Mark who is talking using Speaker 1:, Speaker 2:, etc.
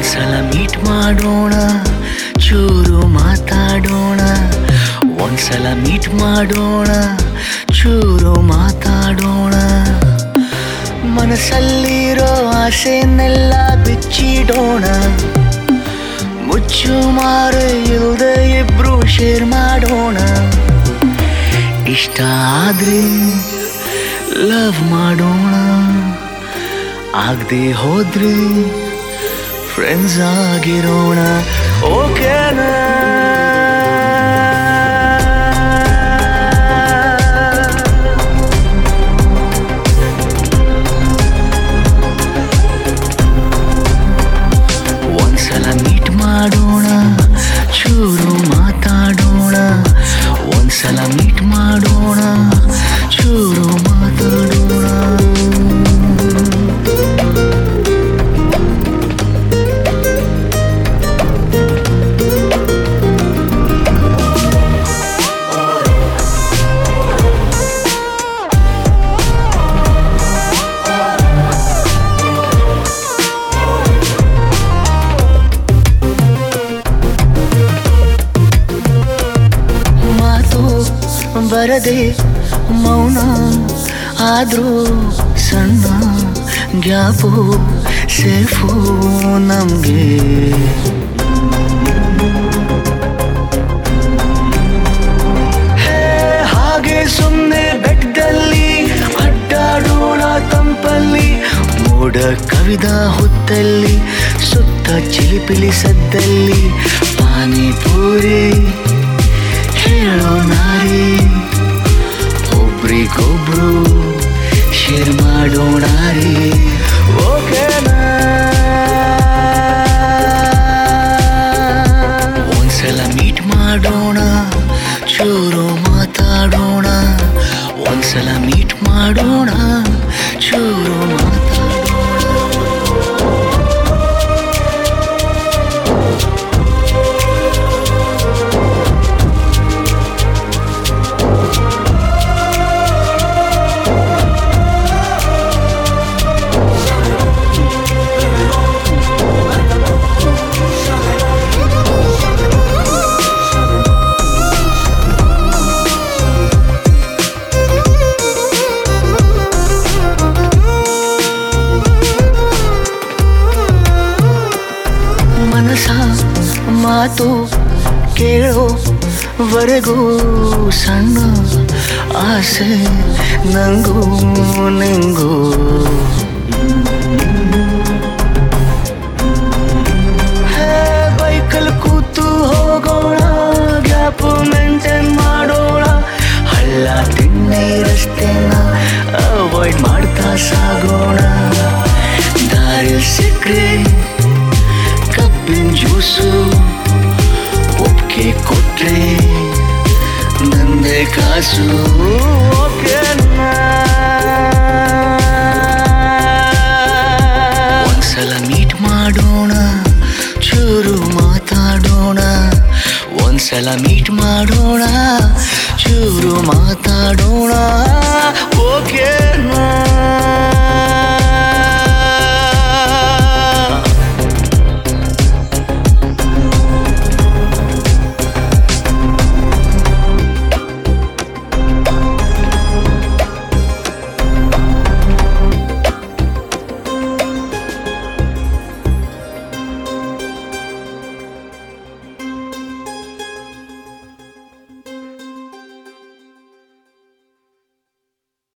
Speaker 1: ಒಂದ್ಸಲ ಮೀಟ್ ಮಾಡೋಣ ಚೂರು ಮಾತಾಡೋಣ ಒಂದ್ಸಲ ಮೀಟ್ ಮಾಡೋಣ ಚೂರು ಮಾತಾಡೋಣ ಮನಸ್ಸಲ್ಲಿರೋ ಆಸೆನೆಲ್ಲ ಬಿಚ್ಚಿಡೋಣ ಮುಚ್ಚು ಮಾರು ಇಲ್ದೆ ಇಬ್ರು ಶೇರ್ ಮಾಡೋಣ ಇಷ್ಟ ಆದ್ರೆ ಲವ್ ಮಾಡೋಣ ಆಗದೆ ಹೋದ್ರೆ ಫ್ರೆಂಡ್ಸ್ ಆಗಿರೋಣ ಓಕೆನಾ ಒಂದ್ಸಲ ಮೀಟ್ ಮಾಡೋಣ ಚೂರು ಮಾತಾಡೋಣ ಒಂದ್ಸಲ ಮೀಟ್ ಮಾಡೋಣ ಚೂರು ಮಾತಾಡೋಣ ಮಾತು ಬರದೆ ಮೌನ ಆದ್ರೂ ಸಣ್ಣ ಗ್ಯಾಪು ಸೇಫು ನಮ್ಗೆ ಹೇ, ಹಾಗೆ ಸುಮ್ಮನೆ ಬೆಟ್ಟದಲ್ಲಿ ಅಡ್ಡಾಡೋಣ ತಂಪಲ್ಲಿ ಮೋಡ ಕವಿದ ಹೊತ್ತಲ್ಲಿ ಸುತ್ತ ಚಿಲಿಪಿಲಿ ಸದ್ದಲ್ಲಿ ಪಾನಿಪೂರಿ ಹೇಳೋ ನಾರಿ ಒಬ್ರಿಗೊಬ್ರು ಶೇರ್ ಮಾಡೋಣ ರೀ ಓಕೆನಾ ಒಂದ್ಸಲ ಮೀಟ್ ಮಾಡೋಣ ಚೂರು ಮಾತಾಡೋಣ ಒಂದ್ಸಲ ಮೀಟ್ ಮಾಡೋಣ ಚೂರು ಮಾತಾಡೋಣ ಮನಸ ಮಾತು ಕೇಳೋವರೆಗೂ ಸಣ್ಣ ಆಸೆ ನಂಗೂ ನಿಂಗೂ ಹೇ, ಬೈಕಲ್ ಕೂತು ಹೋಗೋಣ ಗ್ಯಾಪ್ ಮೇಂಟೈನ್ ಮಾಡೋಣ ಹಳ್ಳ ತಿಣ್ಣೆ ರಸ್ತೆನ ಅವಾಯ್ಡ್ ಮಾಡ್ತಾ ಸಾಗೋಣ ದಾರಿ ಸಿಕ್ರೆ ಕಬ್ಬಿನ ಜ್ಯೂಸು ಒಪ್ಪಿಗೆ ಕೊಟ್ರೆ ನಂದೇ ಕಾಸು ಓಕೆನಾ? ಒಂದ್ಸಲ ಮೀಟ್ ಮಾಡೋಣ ಚೂರು ಮಾತಾಡೋಣ ಒಂದ್ಸಲ ಮೀಟ್ ಮಾಡೋಣ ಚೂರು ಮಾತಾಡೋಣ ಓಕೆನಾ